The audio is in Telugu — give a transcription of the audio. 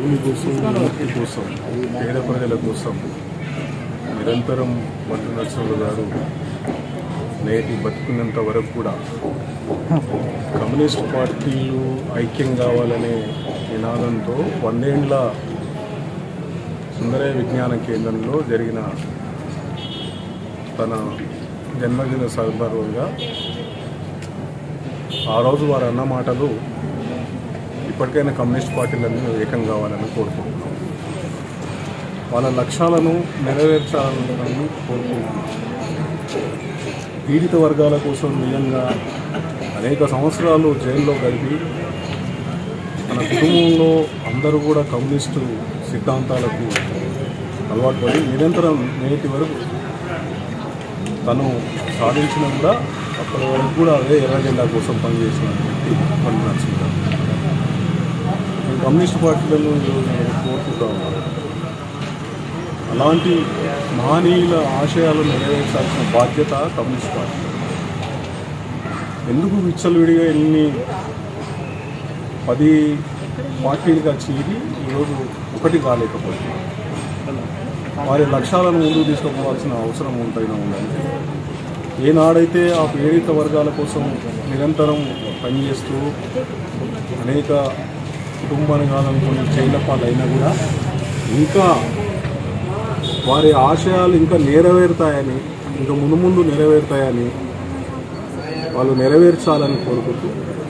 భూమి కోసం ముక్తి కోసం పేద ప్రజల కోసం నిరంతరం బండి నరసింహ గారు నేటి బతుకున్నంత వరకు కూడా కమ్యూనిస్ట్ పార్టీలు ఐక్యం కావాలనే నినాదంతో వందేండ్ల సుందరయ్య విజ్ఞాన కేంద్రంలో జరిగిన తన జన్మదిన సందర్భంగా ఆ రోజు వారు అన్న మాటలు ఇప్పటికైనా కమ్యూనిస్ట్ పార్టీలన్నీ ఏకం కావాలని కోరుకుంటున్నాం వాళ్ళ లక్ష్యాలను నెరవేర్చాలని కోరుకుంటున్నాం పీడిత వర్గాల కోసం నిజంగా అనేక సంవత్సరాలు జైల్లో గడిపి తన కుటుంబంలో అందరూ కూడా కమ్యూనిస్టు సిద్ధాంతాలకు అలవాటు పడి నిరంతరం నేటి వరకు తను సాధించిన కూడా అప్పటి వరకు కూడా అదే ఎర్ర జెండా కోసం పనిచేసిన వ్యక్తి పని నరసింహ నేను కమ్యూనిస్ట్ పార్టీలను ఈరోజు నేను కోరుకుంటా ఉన్నాను అలాంటి మహనీయుల ఆశయాలు నెరవేర్చాల్సిన బాధ్యత కమ్యూనిస్ట్ పార్టీ ఎందుకు విచ్చలవిడిగా ఎన్ని పది పార్టీలుగా చీరి ఈరోజు ఒకటి కాలేకపోతుంది వారి లక్ష్యాలను ముందుకు తీసుకుపోవాల్సిన అవసరం ఉంటైనా ఉందంటే ఏనాడైతే ఆ పీడిత వర్గాల కోసం నిరంతరం పనిచేస్తూ అనేక కుటుంబాన్ని కాదనుకుని జైల పాలైనా కూడా ఇంకా వారి ఆశయాలు ఇంకా నెరవేరుతాయని ఇంకా ముందు ముందు నెరవేరుతాయని వాళ్ళు నెరవేర్చాలని కోరుకుంటూ